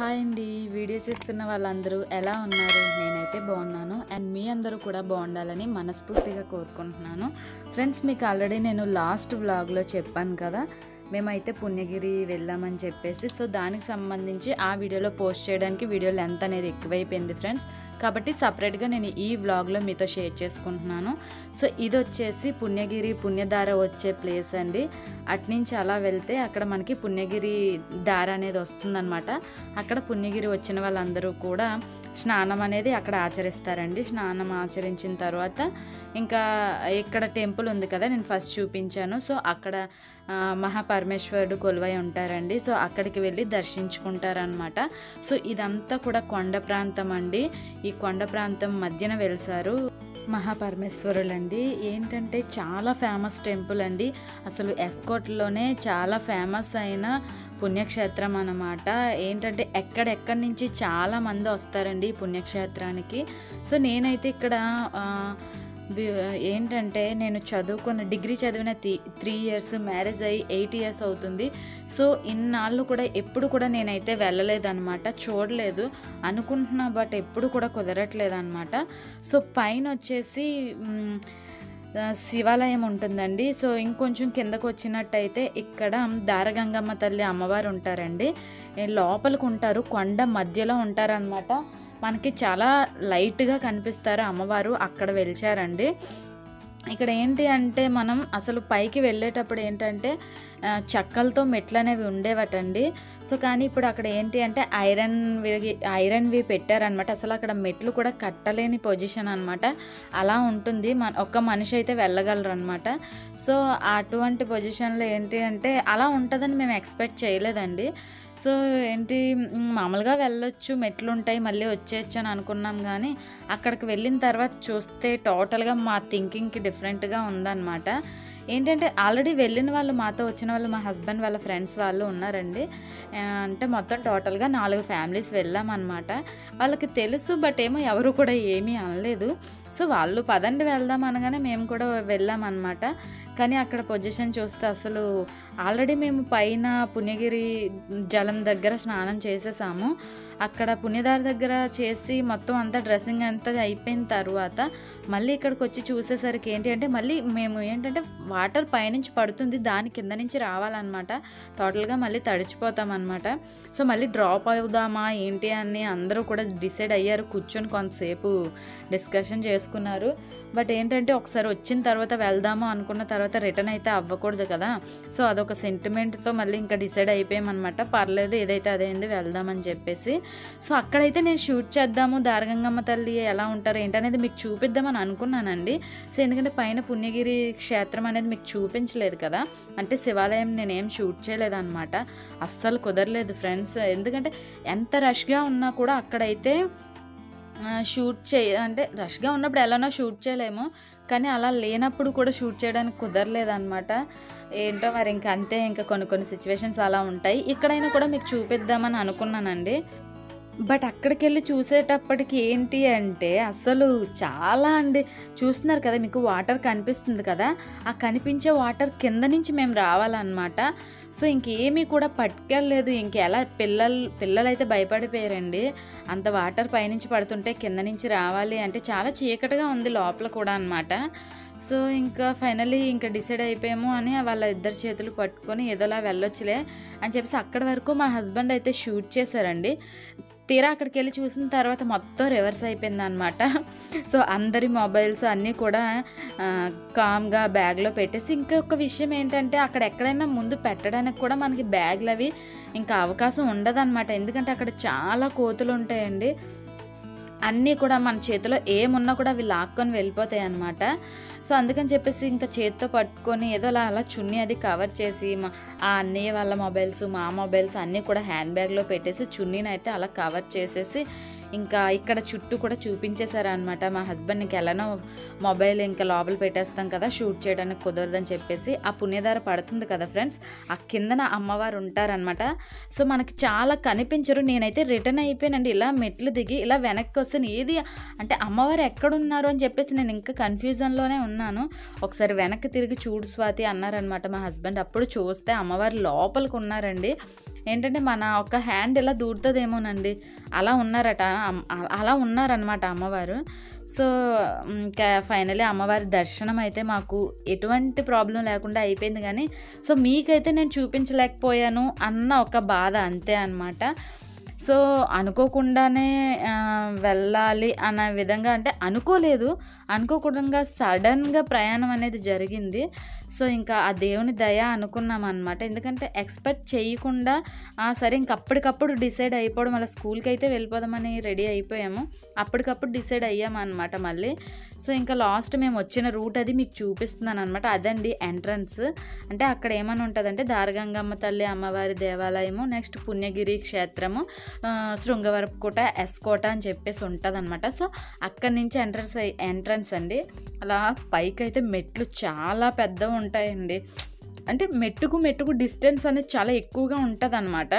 hi అండి video చూస్తున్న వాళ్ళందరూ ఎలా ఉన్నారు నేనైతే బాగున్నాను అండ్ మీ అందరూ కూడా బాగుండాలని మనస్ఫూర్తిగా కోరుకుంటున్నాను ఫ్రెండ్స్ మీకు ఆల్రెడీ నేను లాస్ట్ వ్లాగ్లో చెప్పాను కదా మేమైతే పుణ్యగిరి వెళ్ళామని చెప్పేసి సో దానికి సంబంధించి ఆ వీడియోలో పోస్ట్ చేయడానికి వీడియో లెంత్ అనేది ఎక్కువైపోయింది ఫ్రెండ్స్ కాబట్టి సపరేట్గా నేను ఈ వ్లాగ్లో మీతో షేర్ చేసుకుంటున్నాను సో ఇది వచ్చేసి పుణ్యగిరి పుణ్యధార వచ్చే ప్లేస్ అండి అట్నుంచి అలా వెళ్తే అక్కడ మనకి పుణ్యగిరి దార అనేది వస్తుందన్నమాట అక్కడ పుణ్యగిరి వచ్చిన వాళ్ళందరూ కూడా స్నానం అనేది అక్కడ ఆచరిస్తారండి స్నానం ఆచరించిన తర్వాత ఇంకా ఇక్కడ టెంపుల్ ఉంది కదా నేను ఫస్ట్ చూపించాను సో అక్కడ ఆ, మహాపరమేశ్వరుడు కొలువై ఉంటారండి సో అక్కడికి వెళ్ళి దర్శించుకుంటారనమాట సో ఇదంతా కూడా కొండ ప్రాంతం అండి ఈ కొండ ప్రాంతం మధ్యన వెలిసారు మహాపరమేశ్వరులు అండి ఏంటంటే చాలా ఫేమస్ టెంపుల్ అండి అసలు ఎస్కోట్లోనే చాలా ఫేమస్ అయిన పుణ్యక్షేత్రం అన్నమాట ఏంటంటే ఎక్కడెక్కడి నుంచి చాలా మంది వస్తారండి ఈ పుణ్యక్షేత్రానికి సో నేనైతే ఇక్కడ ఆ, వి- ఏంటంటే నేను చదువుకున్న డిగ్రీ చదివిన త్రీ త్రీ ఇయర్స్ మ్యారేజ్ అయ్యి ఎయిట్ ఇయర్స్ అవుతుంది సో ఇన్నాళ్ళు కూడా ఎప్పుడు కూడా నేనైతే వెళ్ళలేదన్నమాట చూడలేదు అనుకుంటున్నా బట్ ఎప్పుడు కూడా కుదరట్లేదు అనమాట సో పైన వచ్చేసి మ్, ఆ, శివాలయం ఉంటుందండి సో ఇంకొంచెం కిందకు వచ్చినట్టయితే ఇక్కడ దారగంగమ్మ తల్లి అమ్మవారు ఉంటారండి ఏ, లోపలికి ఉంటారు కొండ మధ్యలో ఉంటారనమాట మనకి చాలా లైట్గా కనిపిస్తారు అమ్మవారు అక్కడ వెలిచారండి ఇక్కడ ఏంటి అంటే మనం అసలు పైకి వెళ్ళేటప్పుడు ఏంటంటే ఆ, చెక్కలతో మెట్లు అనేవి ఉండేవటండి సో కానీ ఇప్పుడు అక్కడ ఏంటి అంటే ఐరన్ ఐరన్వి పెట్టారనమాట అసలు అక్కడ మెట్లు కూడా కట్టలేని పొజిషన్ అనమాట అలా ఉంటుంది మన ఒక్క మనిషి అయితే వెళ్ళగలరు అనమాట సో అటువంటి పొజిషన్లో ఏంటి అంటే అలా ఉంటుందని మేము ఎక్స్పెక్ట్ చేయలేదండి సో ఏంటి మ్, మామూలుగా వెళ్ళొచ్చు మెట్లు ఉంటాయి మళ్ళీ వచ్చేయచ్చు అని అనుకున్నాం కానీ అక్కడికి వెళ్ళిన తర్వాత చూస్తే టోటల్గా మా థింకింగ్కి డిఫరెంట్గా ఉందన్నమాట ఏంటంటే ఆల్రెడీ వెళ్ళిన వాళ్ళు మాతో వచ్చిన వాళ్ళు మా హస్బెండ్ వాళ్ళ ఫ్రెండ్స్ వాళ్ళు ఉన్నారండి ఆ, అంటే మొత్తం టోటల్గా నాలుగు ఫ్యామిలీస్ వెళ్ళామన్నమాట వాళ్ళకి తెలుసు బట్ ఏమో ఎవరు కూడా ఏమీ అనలేదు సో వాళ్ళు పదండి వెళ్దాం అనగానే మేము కూడా వెళ్ళామన్నమాట కానీ అక్కడ పొజిషన్ చూస్తే అసలు ఆల్రెడీ మేము పైన పుణ్యగిరి జలం దగ్గర స్నానం చేసేసాము అక్కడ పుణ్యదారి దగ్గర చేసి మొత్తం అంతా డ్రెస్సింగ్ అంతా అయిపోయిన తర్వాత మళ్ళీ ఇక్కడికి వచ్చి చూసేసరికి ఏంటి అంటే మళ్ళీ మేము ఏంటంటే వాటర్ పైనుంచి పడుతుంది దాని కింద నుంచి రావాలన్నమాట టోటల్గా మళ్ళీ తడిచిపోతాం అనమాట సో మళ్ళీ డ్రాప్ అవుదామా ఏంటి అని అందరూ కూడా డిసైడ్ అయ్యారు కూర్చొని కొంతసేపు డిస్కషన్ చేసుకున్నారు బట్ ఏంటంటే ఒకసారి వచ్చిన తర్వాత వెళ్దాము అనుకున్న తర్వాత రిటర్న్ అయితే అవ్వకూడదు కదా సో అదొక సెంటిమెంట్తో మళ్ళీ ఇంకా డిసైడ్ అయిపోయామన్నమాట పర్లేదు ఏదైతే అదైంది వెళ్దామని చెప్పేసి సో అక్కడైతే నేను షూట్ చేద్దాము దారగంగమ్మ తల్లి ఎలా ఉంటారు ఏంటనేది మీకు చూపిద్దామని అనుకున్నానండి సో ఎందుకంటే పైన పుణ్యగిరి క్షేత్రం అనేది మీకు చూపించలేదు కదా అంటే శివాలయం నేనేం షూట్ చేయలేదన్నమాట అస్సలు కుదరలేదు ఫ్రెండ్స్ ఎందుకంటే ఎంత రష్గా ఉన్నా కూడా అక్కడైతే ఆ, షూట్ చేయ అంటే రష్గా ఉన్నప్పుడు ఎలానో షూట్ చేయలేము కానీ అలా లేనప్పుడు కూడా షూట్ చేయడానికి కుదరలేదన్నమాట ఏంటో మరి ఇంకా అంతే ఇంకా కొన్ని కొన్ని సిచ్యువేషన్స్ అలా ఉంటాయి ఇక్కడైనా కూడా మీకు చూపిద్దామని అనుకున్నానండి బట్ అక్కడికి వెళ్ళి చూసేటప్పటికి ఏంటి అంటే అసలు చాలా అండి చూస్తున్నారు కదా మీకు వాటర్ కనిపిస్తుంది కదా ఆ కనిపించే వాటర్ కింద నుంచి మేము రావాలన్నమాట సో ఇంకేమీ కూడా పట్టుకెళ్ళలేదు ఇంకెలా పిల్లలు పిల్లలైతే భయపడిపోయారండి అంత వాటర్ పైనుంచి పడుతుంటే కింద నుంచి రావాలి అంటే చాలా చీకటిగా ఉంది లోపల కూడా అన్నమాట సో ఇంకా ఫైనలీ ఇంకా డిసైడ్ అయిపోయాము అని వాళ్ళ ఇద్దరు చేతులు పట్టుకొని ఏదోలా వెళ్ళొచ్చులే అని చెప్పేసి అక్కడి వరకు మా హస్బెండ్ అయితే షూట్ చేశారండి తీరా అక్కడికి వెళ్ళి చూసిన తర్వాత మొత్తం రివర్స్ అయిపోయింది అనమాట సో అందరి మొబైల్స్ అన్నీ కూడా ఆ, కామ్గా బ్యాగ్లో పెట్టేసి ఇంకొక విషయం ఏంటంటే అక్కడ ఎక్కడైనా ముందు పెట్టడానికి కూడా మనకి బ్యాగ్లు అవి ఇంకా అవకాశం ఉండదన్నమాట ఎందుకంటే అక్కడ చాలా కోతులు ఉంటాయండి అన్నీ కూడా మన చేతిలో ఏమున్నా కూడా అవి లాక్కొని వెళ్ళిపోతాయి అన్నమాట సో అందుకని చెప్పేసి ఇంకా చేతితో పట్టుకొని ఏదో అలా అలా చున్నీ అది కవర్ చేసి మా ఆ అన్నయ్య వాళ్ళ మొబైల్స్ మా మొబైల్స్ అన్నీ కూడా హ్యాండ్ బ్యాగ్లో పెట్టేసి చున్నీని అయితే అలా కవర్ చేసేసి ఇంకా ఇక్కడ చుట్టూ కూడా చూపించేశారనమాట మా హస్బెండ్ ఇంక ఎలానో మొబైల్ ఇంకా లోపల పెట్టేస్తాం కదా షూట్ చేయడానికి కుదరదని చెప్పేసి ఆ పుణ్యధార పడుతుంది కదా ఫ్రెండ్స్ ఆ కిందన అమ్మవారు ఉంటారనమాట సో మనకి చాలా కనిపించరు నేనైతే రిటర్న్ అయిపోయానండి ఇలా మెట్లు దిగి ఇలా వెనక్కి వస్తాను ఏది అంటే అమ్మవారు ఎక్కడున్నారు అని చెప్పేసి నేను ఇంకా కన్ఫ్యూజన్లోనే ఉన్నాను ఒకసారి వెనక్కి తిరిగి చూడు స్వాతి అన్నారనమాట మా హస్బెండ్ అప్పుడు చూస్తే అమ్మవారు లోపలికి ఉన్నారండి ఏంటంటే మన ఒక హ్యాండ్ ఇలా దూరుతుందేమోనండి అలా ఉన్నారట అమ్- అలా ఉన్నారనమాట అమ్మవారు సో ఇంకా ఫైనలీ అమ్మవారి దర్శనం అయితే మాకు ఎటువంటి ప్రాబ్లం లేకుండా అయిపోయింది కానీ సో మీకైతే నేను చూపించలేకపోయాను అన్న ఒక బాధ అంతే అనమాట సో అనుకోకుండానే ఆ, వెళ్ళాలి అన్న విధంగా అంటే అనుకోలేదు అనుకోకుండా సడన్గా ప్రయాణం అనేది జరిగింది సో ఇంకా ఆ దేవుని దయ అనుకున్నాం అనమాట ఎందుకంటే ఎక్స్పెక్ట్ చేయకుండా "ఆ, సరే ఇంక అప్పటికప్పుడు డిసైడ్ అయిపోవడం అలా స్కూల్కి అయితే వెళ్ళిపోదామని రెడీ అయిపోయాము అప్పటికప్పుడు డిసైడ్ అయ్యాము అనమాట మళ్ళీ సో ఇంకా లాస్ట్ మేము వచ్చిన రూట్ అది మీకు చూపిస్తున్నాను అనమాట అదండి ఎంట్రన్స్ అంటే అక్కడ ఏమని ఉంటుందంటే దారగంగమ్మ తల్లి అమ్మవారి దేవాలయము నెక్స్ట్ పుణ్యగిరి క్షేత్రము ఆ, శృంగవరపుకోట ఎస్కోట అని చెప్పేసి ఉంటుంది సో అక్కడి నుంచి ఎంట్రన్స్ ఎంట్రన్స్ అండి అలా పైకి అయితే మెట్లు చాలా పెద్దవి ఉంటాయండి అంటే మెట్టుకు మెట్టుకు డిస్టెన్స్ అనేది చాలా ఎక్కువగా ఉంటుంది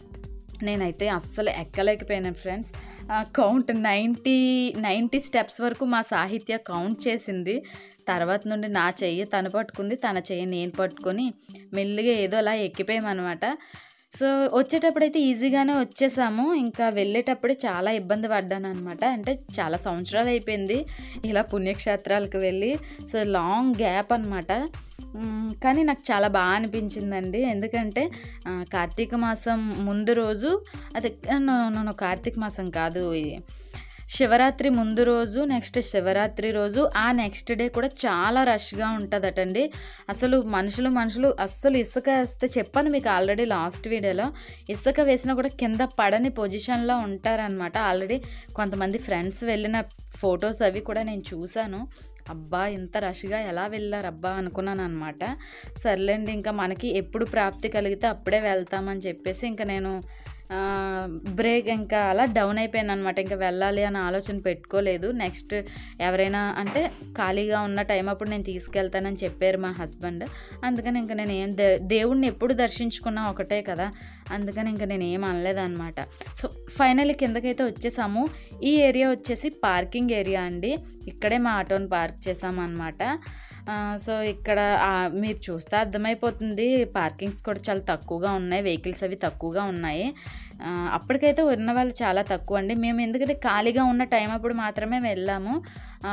నేనైతే అస్సలు ఎక్కలేకపోయాను friends count ninety ninety steps వరకు మా సాహిత్య కౌంట్ చేసింది తర్వాత నుండి నా చెయ్యి తను పట్టుకుంది తన చెయ్యి నేను పట్టుకొని మెల్లిగా ఏదో అలా ఎక్కిపోయామన్నమాట సో వచ్చేటప్పుడైతే ఈజీగానే వచ్చేసాము ఇంకా వెళ్ళేటప్పుడే చాలా ఇబ్బంది పడ్డాను అనమాట అంటే చాలా సంవత్సరాలు అయిపోయింది ఇలా పుణ్యక్షేత్రాలకు వెళ్ళి సో లాంగ్ గ్యాప్ అనమాట కానీ నాకు చాలా బాగా అనిపించిందండి ఎందుకంటే ఆ, కార్తీక మాసం ముందు రోజు అదే నన్ను కార్తీక మాసం కాదు ఇది శివరాత్రి ముందు రోజు నెక్స్ట్ శివరాత్రి రోజు ఆ నెక్స్ట్ డే కూడా చాలా రష్గా ఉంటుందటండి అసలు మనుషులు మనుషులు అస్సలు ఇసుక వేస్తే చెప్పాను మీకు ఆల్రెడీ లాస్ట్ వీడియోలో ఇసుక వేసినా కూడా కింద పడని పొజిషన్లో ఉంటారనమాట ఆల్రెడీ కొంతమంది ఫ్రెండ్స్ వెళ్ళిన ఫొటోస్ అవి కూడా నేను చూశాను అబ్బా ఇంత రష్గా ఎలా వెళ్ళారబ్బా అనుకున్నాను అనమాట సర్లేండి ఇంకా మనకి ఎప్పుడు ప్రాప్తి కలిగితే అప్పుడే వెళ్తామని చెప్పేసి ఇంకా నేను ఆ, బ్రేక్ ఇంకా అలా డౌన్ అయిపోయాను అనమాట ఇంకా వెళ్ళాలి అనే ఆలోచన పెట్టుకోలేదు నెక్స్ట్ ఎవరైనా అంటే ఖాళీగా ఉన్న టైం అప్పుడు నేను తీసుకెళ్తానని చెప్పారు మా హస్బెండ్ అందుకని ఇంకా నేను ఏం దే దేవుణ్ణి ఎప్పుడు దర్శించుకున్నా ఒకటే కదా అందుకని ఇంకా నేను ఏం అనలేదన్నమాట సో ఫైనల్లీ కిందకైతే వచ్చేసాము ఈ ఏరియా వచ్చేసి పార్కింగ్ ఏరియా అండి ఇక్కడే మా ఆటోని పార్క్ చేసామన్నమాట ఆ, సో ఇక్కడ ఆ, మీరు చూస్తే అర్థమైపోతుంది పార్కింగ్స్ కూడా చాలా తక్కువగా ఉన్నాయి వెహికల్స్ అవి తక్కువగా ఉన్నాయి ఆ, అప్పటికైతే ఉన్న వాళ్ళు చాలా తక్కువ అండి మేము ఎందుకంటే ఖాళీగా ఉన్న టైం అప్పుడు మాత్రమే వెళ్ళాము ఆ,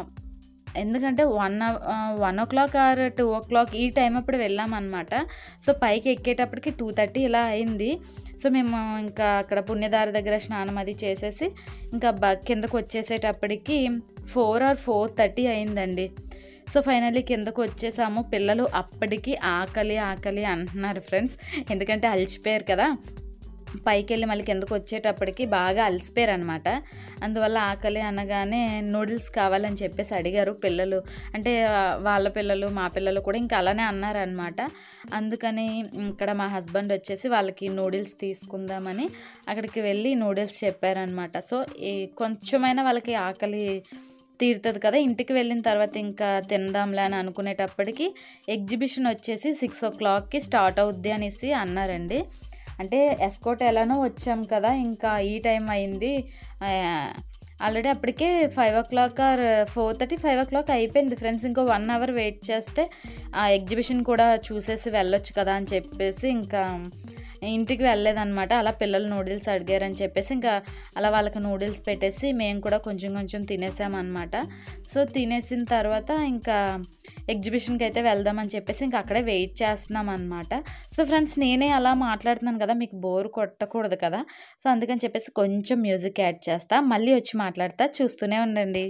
ఎందుకంటే one one o'clock or two o'clock ఈ టైం అప్పుడు వెళ్ళామన్నమాట సో పైకి ఎక్కేటప్పటికి టూ థర్టీ ఇలా అయింది సో మేము ఇంకా అక్కడ పుణ్యదారి దగ్గర స్నానం అది చేసేసి ఇంకా బ కిందకు వచ్చేసేటప్పటికి ఫోర్ ఆర్ ఫోర్ థర్టీ అయిందండి సో ఫైనల్లీ కిందకు వచ్చేసాము పిల్లలు అప్పటికి ఆకలి ఆకలి అంటున్నారు ఫ్రెండ్స్ ఎందుకంటే అలసిపోయారు కదా పైకి వెళ్ళి మళ్ళీ కిందకు వచ్చేటప్పటికి బాగా అలసిపోయారు అనమాట అందువల్ల ఆకలి అనగానే నూడిల్స్ కావాలని చెప్పేసి అడిగారు పిల్లలు అంటే ఆ, వాళ్ళ పిల్లలు మా పిల్లలు కూడా ఇంకా అలానే అన్నారనమాట అందుకని ఇక్కడ మా హస్బెండ్ వచ్చేసి వాళ్ళకి నూడిల్స్ తీసుకుందామని అక్కడికి వెళ్ళి నూడిల్స్ చెప్పారనమాట సో ఈ కొంచెమైనా వాళ్ళకి ఆకలి తీరుతుంది కదా ఇంటికి వెళ్ళిన తర్వాత ఇంకా తిందాంలే అని అనుకునేటప్పటికి ఎగ్జిబిషన్ వచ్చేసి సిక్స్ ఓ క్లాక్కి స్టార్ట్ అవుద్ది అనేసి అన్నారండి అంటే ఎస్కోట్ ఎలానో వచ్చాం కదా ఇంకా ఈ టైం అయింది ఆల్రెడీ అప్పటికే five o'clock or four thirty five o'clock అయిపోయింది ఫ్రెండ్స్ ఇంకో వన్ అవర్ వెయిట్ చేస్తే ఆ ఎగ్జిబిషన్ కూడా చూసేసి వెళ్ళొచ్చు కదా అని చెప్పేసి ఇంకా ఇంటికి వెళ్ళలేదన్నమాట అలా పిల్లలు నూడిల్స్ అడిగారని చెప్పేసి ఇంకా అలా వాళ్ళకి నూడిల్స్ పెట్టేసి మేము కూడా కొంచెం కొంచెం తినేసామన్నమాట సో తినేసిన తర్వాత ఇంకా ఎగ్జిబిషన్కి అయితే వెళ్దామని చెప్పేసి ఇంకా అక్కడే వెయిట్ చేస్తున్నాం అనమాట సో ఫ్రెండ్స్ నేనే అలా మాట్లాడుతున్నాను కదా మీకు బోర్ కొట్టకూడదు కదా సో అందుకని చెప్పేసి కొంచెం మ్యూజిక్ యాడ్ చేస్తా మళ్ళీ వచ్చి మాట్లాడతా చూస్తూనే ఉండండి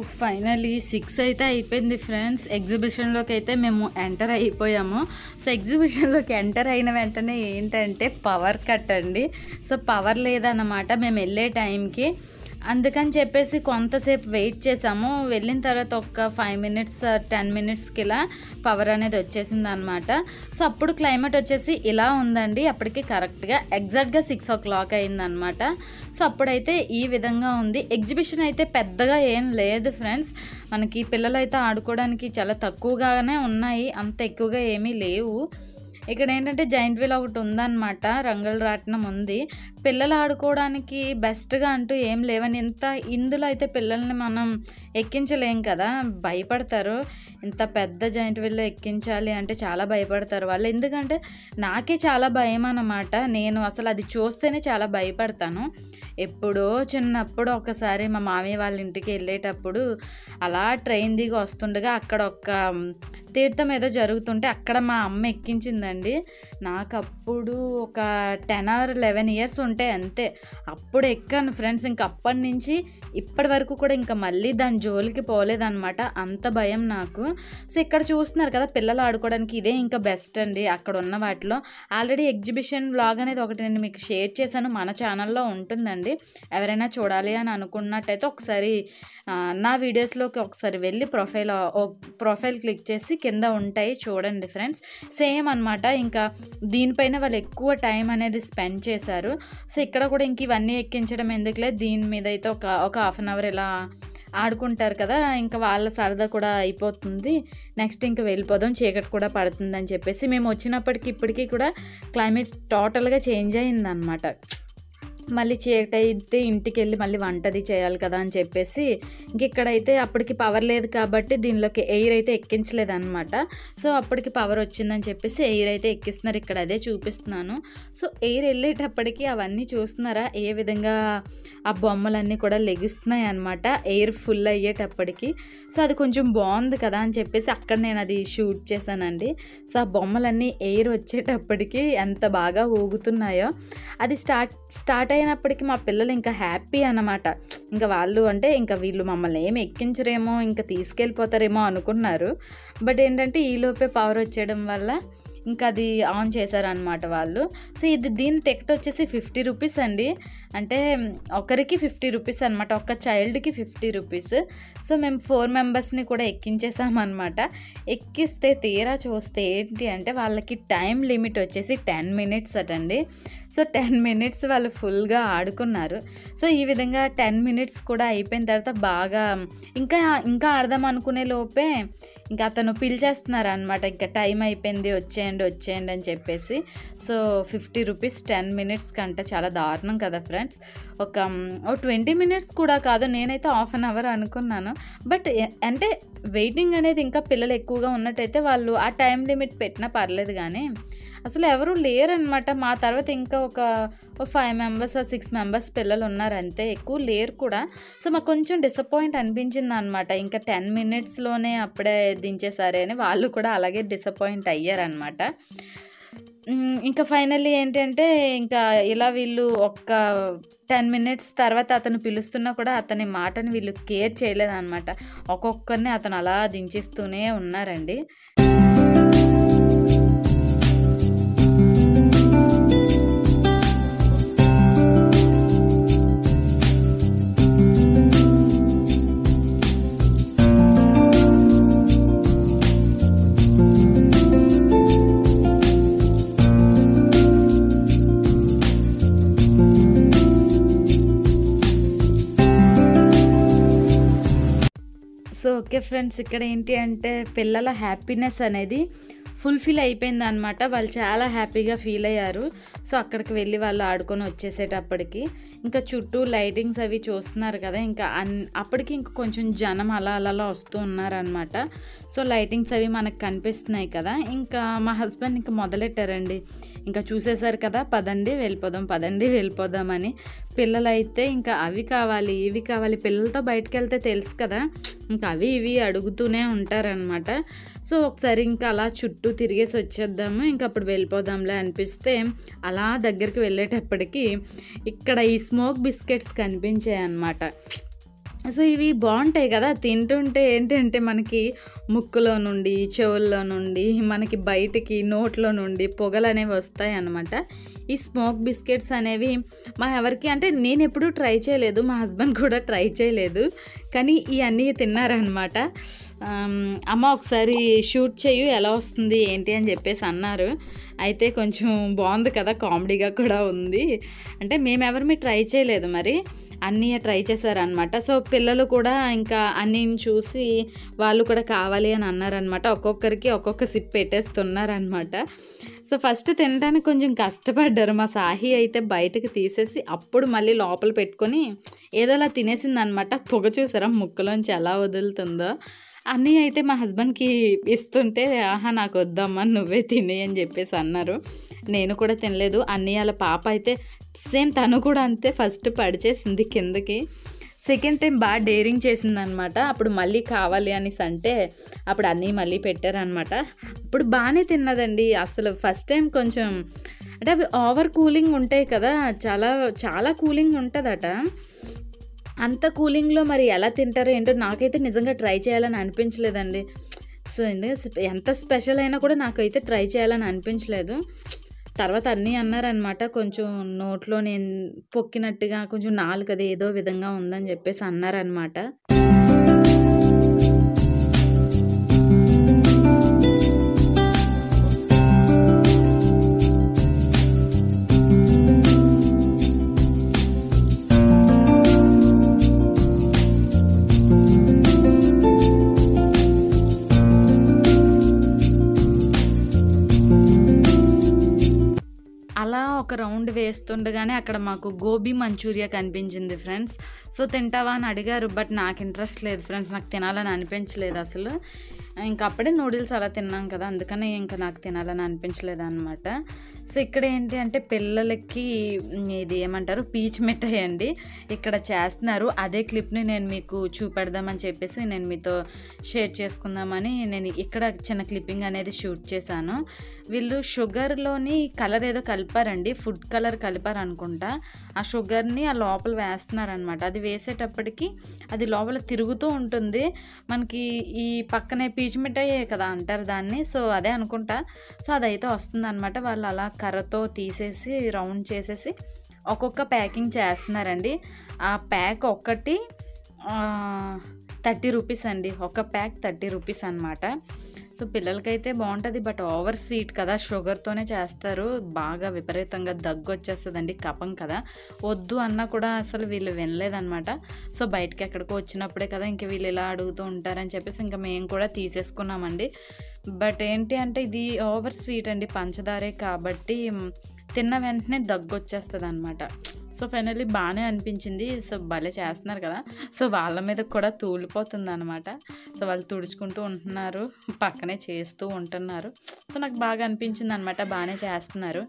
ఫైనలీ సిక్స్ అయితే అయిపోయింది ఫ్రెండ్స్ ఎగ్జిబిషన్లోకి అయితే మేము ఎంటర్ అయిపోయాము సో ఎగ్జిబిషన్లోకి ఎంటర్ అయిన వెంటనే ఏంటంటే పవర్ కట్ అండి సో పవర్ లేదన్నమాట మేము వెళ్ళే టైంకి అందుకని చెప్పేసి కొంతసేపు వెయిట్ చేసాము వెళ్ళిన తర్వాత ఒక ఫైవ్ మినిట్స్ టెన్ మినిట్స్కి ఇలా పవర్ అనేది వచ్చేసింది అనమాట సో అప్పుడు క్లైమేట్ వచ్చేసి ఇలా ఉందండి అప్పటికి కరెక్ట్గా ఎగ్జాక్ట్గా సిక్స్ ఓ క్లాక్ అయిందనమాట సో అప్పుడైతే ఈ విధంగా ఉంది ఎగ్జిబిషన్ అయితే పెద్దగా ఏం లేదు ఫ్రెండ్స్ మనకి పిల్లలు అయితే ఆడుకోవడానికి చాలా తక్కువగానే ఉన్నాయి అంత ఎక్కువగా ఏమీ లేవు ఇక్కడ ఏంటంటే జైంట్ వీల్ ఒకటి ఉందన్నమాట రంగుల రాట్నం ఉంది పిల్లలు ఆడుకోవడానికి బెస్ట్గా అంటూ ఏం లేవని ఇంత ఇందులో అయితే పిల్లల్ని మనం ఎక్కించలేం కదా భయపడతారు ఇంత పెద్ద జైంట్ వీల్లో ఎక్కించాలి అంటే చాలా భయపడతారు వాళ్ళు ఎందుకంటే నాకే చాలా భయం అన్నమాట నేను అసలు అది చూస్తేనే చాలా భయపడతాను ఎప్పుడో చిన్నప్పుడు ఒకసారి మా మామయ్య వాళ్ళ ఇంటికి వెళ్ళేటప్పుడు అలా ట్రైన్ దిగి వస్తుండగా అక్కడ ఒక తీర్థం ఏదో జరుగుతుంటే అక్కడ మా అమ్మ ఎక్కించిందండి నాకు అప్పుడు ఒక టెన్ ఆర్ లెవెన్ ఇయర్స్ ఉంటే అంతే అప్పుడు ఎక్కాను ఫ్రెండ్స్ ఇంక అప్పటి నుంచి ఇప్పటి వరకు కూడా ఇంకా మళ్ళీ దాని జోలికి పోలేదన్నమాట అంత భయం నాకు సో ఇక్కడ చూస్తున్నారు కదా పిల్లలు ఆడుకోవడానికి ఇదే ఇంకా బెస్ట్ అండి అక్కడ ఉన్న వాటిలో ఆల్రెడీ ఎగ్జిబిషన్ బ్లాగ్ అనేది ఒకటి నేను మీకు షేర్ చేశాను మన ఛానల్లో ఉంటుందండి ఎవరైనా చూడాలి అని అనుకున్నట్టయితే ఒకసారి ఆ, నా వీడియోస్లోకి ఒకసారి వెళ్ళి ప్రొఫైల్ ప్రొఫైల్ క్లిక్ చేసి కింద ఉంటాయి చూడండి ఫ్రెండ్స్ సేమ్ అన్నమాట ఇంకా దీనిపైన వాళ్ళు ఎక్కువ టైం అనేది స్పెండ్ చేశారు సో ఇక్కడ కూడా ఇంక ఇవన్నీ ఎక్కించడం ఎందుకులే దీని మీద అయితే ఒక ఒక హాఫ్ అన్ అవర్ ఇలా ఆడుకుంటారు కదా ఇంకా వాళ్ళ సరదా కూడా అయిపోతుంది నెక్స్ట్ ఇంకా వెళ్ళిపోదాం చీకటి కూడా పడుతుంది అని చెప్పేసి మేము వచ్చినప్పటికి ఇప్పటికీ కూడా క్లైమేట్ టోటల్గా చేంజ్ అయిందనమాట మళ్ళీ చీకటి అయితే ఇంటికి వెళ్ళి మళ్ళీ వంటది చేయాలి కదా అని చెప్పేసి ఇంక ఇక్కడైతే అప్పటికి పవర్ లేదు కాబట్టి దీనిలోకి ఎయిర్ అయితే ఎక్కించలేదు అనమాట సో అప్పటికి పవర్ వచ్చిందని చెప్పేసి ఎయిర్ అయితే ఎక్కిస్తున్నారు ఇక్కడ అదే చూపిస్తున్నాను సో ఎయిర్ వెళ్ళేటప్పటికి అవన్నీ చూస్తున్నారా ఏ విధంగా ఆ బొమ్మలన్నీ కూడా లెగుస్తున్నాయి అనమాట ఎయిర్ ఫుల్ అయ్యేటప్పటికి సో అది కొంచెం బాగుంది కదా అని చెప్పేసి అక్కడ నేను అది షూట్ చేశానండి సో ఆ బొమ్మలన్నీ ఎయిర్ వచ్చేటప్పటికి ఎంత బాగా ఊగుతున్నాయో అది స్టార్ట్ స్టార్ట్ అయినప్పటికీ మా పిల్లలు ఇంకా హ్యాపీ అన్నమాట ఇంకా వాళ్ళు అంటే ఇంకా వీళ్ళు మమ్మల్ని ఏమి ఎక్కించరేమో ఇంకా తీసుకెళ్ళిపోతారేమో అనుకున్నారు బట్ ఏంటంటే ఈలోపే పవర్ వచ్చేయడం వల్ల ఇంకా అది ఆన్ చేశారనమాట వాళ్ళు సో ఇది దీని టికెట్ వచ్చేసి ఫిఫ్టీ రూపీస్ అండి అంటే ఒకరికి ఫిఫ్టీ రూపీస్ అనమాట ఒక చైల్డ్కి ఫిఫ్టీ రూపీస్ సో మేము ఫోర్ మెంబర్స్ని కూడా ఎక్కించేసామన్నమాట ఎక్కిస్తే తీరా చూస్తే ఏంటి అంటే వాళ్ళకి టైం లిమిట్ వచ్చేసి టెన్ మినిట్స్ అటండి సో టెన్ మినిట్స్ వాళ్ళు ఫుల్గా ఆడుకున్నారు సో ఈ విధంగా టెన్ మినిట్స్ కూడా అయిపోయిన తర్వాత బాగా ఇంకా ఇంకా ఆడదాం అనుకునే లోపే ఇంకా అతను పిలిచేస్తున్నారు అనమాట ఇంకా టైం అయిపోయింది వచ్చేయండి వచ్చేయండి అని చెప్పేసి so fifty rupees ten minutes కంటే చాలా దారుణం కదా ఫ్రెండ్స్ ఒక మ్, ఓ ట్వంటీ మినిట్స్ కూడా కాదు నేనైతే హాఫ్ అన్ అవర్ అనుకున్నాను బట్ ఎ- అంటే వెయిటింగ్ అనేది ఇంకా పిల్లలు ఎక్కువగా ఉన్నట్టయితే వాళ్ళు ఆ టైం లిమిట్ పెట్టినా పర్లేదు కానీ అసలు ఎవరు లేరనమాట మా తర్వాత ఇంకా ఒక ఫైవ్ మెంబర్స్ సిక్స్ మెంబర్స్ పిల్లలు ఉన్నారు అంతే ఎక్కువ లేరు కూడా సో మాకు కొంచెం డిసప్పాయింట్ అనిపించింది అనమాట ఇంకా టెన్ మినిట్స్లోనే అప్పుడే దించేసారే అని వాళ్ళు కూడా అలాగే డిసప్పాయింట్ అయ్యారనమాట మ్, ఇంకా ఫైనల్లీ ఏంటంటే ఇంకా ఇలా వీళ్ళు ఒక్క టెన్ మినిట్స్ తర్వాత అతను పిలుస్తున్నా కూడా అతని మాటని వీళ్ళు కేర్ చేయలేదన్నమాట ఒక్కొక్కరిని అతను అలా దించేస్తూనే ఉన్నారండి సో ఓకే ఫ్రెండ్స్ ఇక్కడ ఏంటి అంటే పిల్లల హ్యాపీనెస్ అనేది ఫుల్ఫిల్ అయిపోయింది అనమాట వాళ్ళు చాలా హ్యాపీగా ఫీల్ అయ్యారు సో అక్కడికి వెళ్ళి వాళ్ళు ఆడుకొని వచ్చేసేటప్పటికి ఇంకా చుట్టూ లైటింగ్స్ అవి చూస్తున్నారు కదా ఇంకా అన్ అప్పటికి ఇంకా కొంచెం జనం అలా అలా అలా వస్తూ ఉన్నారనమాట సో లైటింగ్స్ అవి మనకు కనిపిస్తున్నాయి కదా ఇంకా మా హస్బెండ్ ఇంకా మొదలెట్టారండి ఇంకా చూసేశారు కదా పదండి వెళ్ళిపోదాం పదండి వెళ్ళిపోదామని పిల్లలైతే ఇంకా అవి కావాలి ఇవి కావాలి పిల్లలతో బయటకు వెళ్తే తెలుసు కదా ఇంకా అవి ఇవి అడుగుతూనే ఉంటారనమాట సో ఒకసారి ఇంకా అలా చుట్టూ తిరిగేసి వచ్చేద్దాము ఇంకా అప్పుడు వెళ్ళిపోదాంలే అనిపిస్తే అలా దగ్గరికి వెళ్ళేటప్పటికి ఇక్కడ ఈ స్మోక్ బిస్కెట్స్ కనిపించాయి అన్నమాట సో ఇవి బాగుంటాయి కదా తింటుంటే ఏంటంటే మనకి ముక్కులో నుండి చెవుల్లో నుండి మనకి బయటికి నోట్లో నుండి పొగలు అనేవి వస్తాయి అన్నమాట ఈ స్మోక్ బిస్కెట్స్ అనేవి మా ఎవరికి అంటే నేను ఎప్పుడూ ట్రై చేయలేదు మా హస్బెండ్ కూడా ట్రై చేయలేదు కానీ ఈ అన్నీ తిన్నారనమాట అమ్మ ఒకసారి షూట్ చేయు ఎలా వస్తుంది ఏంటి అని చెప్పేసి అన్నారు అయితే కొంచెం బాగుంది కదా కామెడీగా కూడా ఉంది అంటే మేమెవరిమీ ట్రై చేయలేదు మరి అన్నీ ట్రై చేశారనమాట సో పిల్లలు కూడా ఇంకా అన్నీ చూసి వాళ్ళు కూడా కావాలి అని అన్నారనమాట ఒక్కొక్కరికి ఒక్కొక్క సిప్ పెట్టేస్తున్నారనమాట సో ఫస్ట్ తినడానికి కొంచెం కష్టపడ్డారు మా సాహి అయితే బయటకు తీసేసి అప్పుడు మళ్ళీ లోపల పెట్టుకొని ఏదోలా తినేసిందనమాట పొగ చూసారా ముక్కులోంచి ఎలా వదులుతుందో అన్నీ అయితే మా హస్బెండ్కి ఇస్తుంటే ఆహా నాకు వద్దమ్మా నువ్వే తిని అని చెప్పేసి అన్నారు నేను కూడా తినలేదు అన్నీ వాళ్ళ పాప అయితే సేమ్ తను కూడా అంతే ఫస్ట్ పడిచేసింది కిందకి సెకండ్ టైం బాగా డేరింగ్ చేసిందనమాట అప్పుడు మళ్ళీ కావాలి అనేసి అంటే అప్పుడు అన్నీ మళ్ళీ పెట్టారనమాట అప్పుడు బాగానే తిన్నదండి అసలు ఫస్ట్ టైం కొంచెం అంటే అవి ఓవర్ కూలింగ్ ఉంటాయి కదా చాలా చాలా కూలింగ్ ఉంటుందట అంత కూలింగ్లో మరి ఎలా తింటారో ఏంటో నాకైతే నిజంగా ట్రై చేయాలని అనిపించలేదండి సో ఎందుకంటే ఎంత స్పెషల్ అయినా కూడా నాకైతే ట్రై చేయాలని అనిపించలేదు తర్వాత అన్నీ అన్నారనమాట కొంచెం నోట్లో నేను పొక్కినట్టుగా కొంచెం నాలుకది ఏదో విధంగా ఉందని చెప్పేసి అన్నారనమాట అలా ఒక రౌండ్ వేస్తుండగానే అక్కడ మాకు గోబీ మంచూరియా కనిపించింది ఫ్రెండ్స్ సో తింటావా అని అడిగారు బట్ నాకు ఇంట్రెస్ట్ లేదు ఫ్రెండ్స్ నాకు తినాలని అనిపించలేదు అసలు ఇంకా అప్పుడే నూడిల్స్ అలా తిన్నాం కదా అందుకని ఇంకా నాకు తినాలని అనిపించలేదు అనమాట సో ఇక్కడ ఏంటి అంటే పిల్లలకి ఇది ఏమంటారు పీచ్ మిఠాయి అండి ఇక్కడ చేస్తున్నారు అదే క్లిప్ని నేను మీకు చూపెడదామని చెప్పేసి నేను మీతో షేర్ చేసుకుందామని నేను ఇక్కడ చిన్న క్లిప్పింగ్ అనేది షూట్ చేశాను వీళ్ళు షుగర్లోని కలర్ ఏదో కలిపారండి ఫుడ్ కలర్ కలిపారు అనుకుంటా ఆ షుగర్ని ఆ లోపల వేస్తున్నారనమాట అది వేసేటప్పటికి అది లోపల తిరుగుతూ ఉంటుంది మనకి ఈ పక్కనే పీచు మిఠాయి కదా అంటారు దాన్ని సో అదే అనుకుంటా సో అదైతే వస్తుంది అనమాట వాళ్ళు అలా కర్రతో తీసేసి రౌండ్ చేసేసి ఒక్కొక్క ప్యాకింగ్ చేస్తున్నారండి ఆ ప్యాక్ ఒక్కటి థర్టీ రూపీస్ అండి ఒక ప్యాక్ థర్టీ రూపీస్ అనమాట సో పిల్లలకైతే బాగుంటుంది బట్ ఓవర్ స్వీట్ కదా షుగర్తోనే చేస్తారు బాగా విపరీతంగా దగ్గు వచ్చేస్తుందండి కపం కదా వద్దు అన్నా కూడా అసలు వీళ్ళు వినలేదన్నమాట సో బయటకి ఎక్కడికో వచ్చినప్పుడే కదా ఇంక వీళ్ళు ఇలా అడుగుతూ ఉంటారని చెప్పేసి ఇంకా మేము కూడా తీసేసుకున్నామండి బట్ ఏంటి అంటే ఇది ఓవర్ స్వీట్ అండి పంచదారే కాబట్టి తిన్న వెంటనే దగ్గు వచ్చేస్తుంది అనమాట సో ఫైనల్లీ బాగానే అనిపించింది సో భలే చేస్తున్నారు కదా సో వాళ్ళ మీద కూడా తూలిపోతుంది అనమాట సో వాళ్ళు తుడుచుకుంటూ ఉంటున్నారు పక్కనే చేస్తూ ఉంటున్నారు సో నాకు బాగా అనిపించింది అనమాట బాగానే చేస్తున్నారు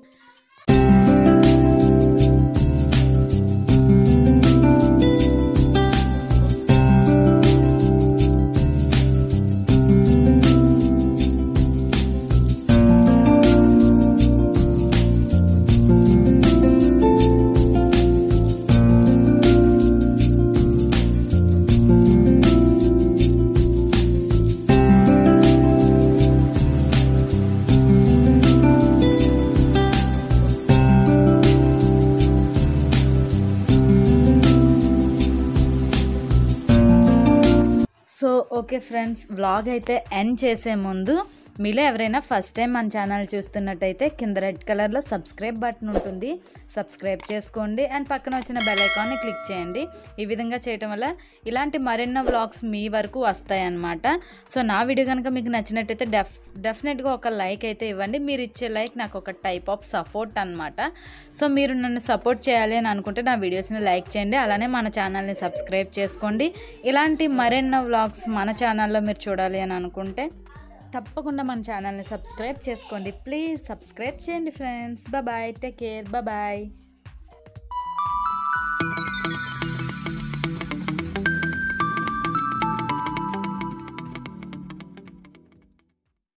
సో ఓకే ఫ్రెండ్స్ వ్లాగ్ అయితే ఎండ్ చేసే ముందు మీలో ఎవరైనా ఫస్ట్ టైం మన ఛానల్ చూస్తున్నట్టయితే కింద రెడ్ కలర్లో సబ్స్క్రైబ్ బటన్ ఉంటుంది సబ్స్క్రైబ్ చేసుకోండి అండ్ పక్కన వచ్చిన బెల్ ఐకాన్ని క్లిక్ చేయండి ఈ విధంగా చేయటం వల్ల ఇలాంటి మరెన్నో వ్లాగ్స్ మీ వరకు వస్తాయన్నమాట సో నా వీడియో కనుక మీకు నచ్చినట్టయితే డెఫ్ డెఫినెట్గా ఒక లైక్ అయితే ఇవ్వండి మీరు ఇచ్చే లైక్ నాకు ఒక టైప్ ఆఫ్ సపోర్ట్ అనమాట సో మీరు నన్ను సపోర్ట్ చేయాలి అని అనుకుంటే నా వీడియోస్ని లైక్ చేయండి అలానే మన ఛానల్ని సబ్స్క్రైబ్ చేసుకోండి ఇలాంటి మరెన్నో వ్లాగ్స్ మన ఛానల్లో మీరు చూడాలి అని అనుకుంటే తప్పకుండా మన ఛానల్ని సబ్స్క్రైబ్ చేసుకోండి ప్లీజ్ సబ్స్క్రైబ్ చేయండి friends bye take care bye